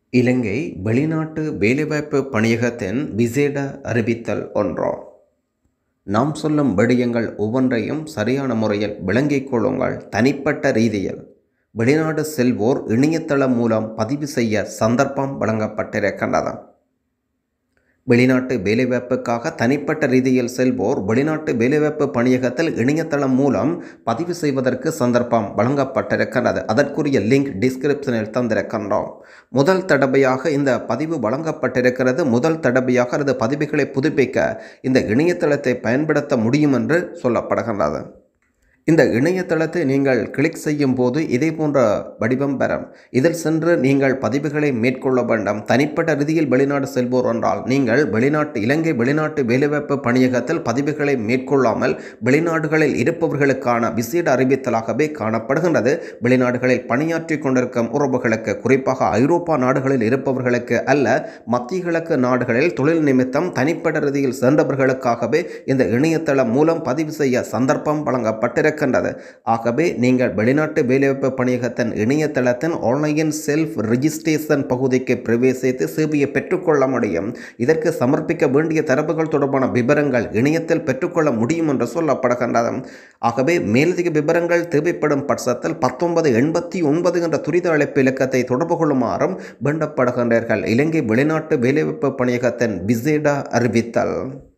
இலங்கை வெளிநாட்டு வேலைவாய்ப்பு பணியகத்தின் விசேட அறிவித்தல் ஒன்றோ நாம் சொல்லும் விடயங்கள் ஒவ்வொன்றையும் சரியான முறையில் விளங்கிக் கொள்ளுங்கள் தனிப்பட்ட ரீதியில் வெளிநாடு செல்வோர் இணையதளம் மூலம் பதிவு செய்ய சந்தர்ப்பம் வழங்கப்பட்டிருக்கின்றது வெளிநாட்டு வேலைவாய்ப்புக்காக தனிப்பட்ட ரீதியில் செல்வோர் வெளிநாட்டு வேலைவாய்ப்பு பணியகத்தில் இணையதளம் மூலம் பதிவு செய்வதற்கு சந்தர்ப்பம் வழங்கப்பட்டிருக்கின்றது அதற்குரிய லிங்க் டிஸ்கிரிப்ஷனில் தந்திருக்கின்றோம் முதல் தடவையாக இந்த பதிவு வழங்கப்பட்டிருக்கிறது முதல் தடவையாக அது பதிவுகளை புதுப்பிக்க இந்த இணையதளத்தை பயன்படுத்த முடியும் என்று சொல்லப்படுகின்றது இந்த இணையதளத்தை நீங்கள் கிளிக் செய்யும் போது இதே போன்ற வடிவம் பெறும் இதில் சென்று நீங்கள் பதிவுகளை மேற்கொள்ள வேண்டும் தனிப்பட்ட ரீதியில் வெளிநாடு செல்வோர் என்றால் நீங்கள் வெளிநாட்டு இலங்கை வெளிநாட்டு வேலைவாய்ப்பு பணியகத்தில் பதிவுகளை மேற்கொள்ளாமல் வெளிநாடுகளில் இருப்பவர்களுக்கான விசேட அறிவித்தலாகவே காணப்படுகின்றது வெளிநாடுகளில் பணியாற்றி கொண்டிருக்கும் உறவுகளுக்கு குறிப்பாக ஐரோப்பா நாடுகளில் இருப்பவர்களுக்கு அல்ல மத்திய கிழக்கு நாடுகளில் தொழில் நிமித்தம் தனிப்பட்ட ரீதியில் சென்றவர்களுக்காகவே இந்த இணையதளம் மூலம் பதிவு செய்ய சந்தர்ப்பம் வழங்கப்பட்டிருக்கிறது இருக்கின்றது ஆகவே நீங்கள் வெளிநாட்டு வேலைவாய்ப்பு பணியகத்தின் இணையதளத்தின் ஆன்லைன் செல்ஃப் ரிஜிஸ்ட்ரேஷன் பகுதிக்கு பிரவேசித்து சேவையை பெற்றுக்கொள்ள முடியும் இதற்கு சமர்ப்பிக்க வேண்டிய தரவுகள் தொடர்பான விவரங்கள் இணையத்தில் பெற்றுக்கொள்ள முடியும் என்று சொல்லப்படுகின்றது ஆகவே மேலதிக விவரங்கள் தேவைப்படும் பட்சத்தில் பத்தொன்பது எண்பத்தி ஒன்பது என்ற துரித அழைப்பு இலக்கத்தை தொடர்பு கொள்ளுமாறும் வேண்டப்படுகின்றார்கள் இலங்கை வெளிநாட்டு வேலைவாய்ப்பு பணியகத்தின் விசேட அறிவித்தல்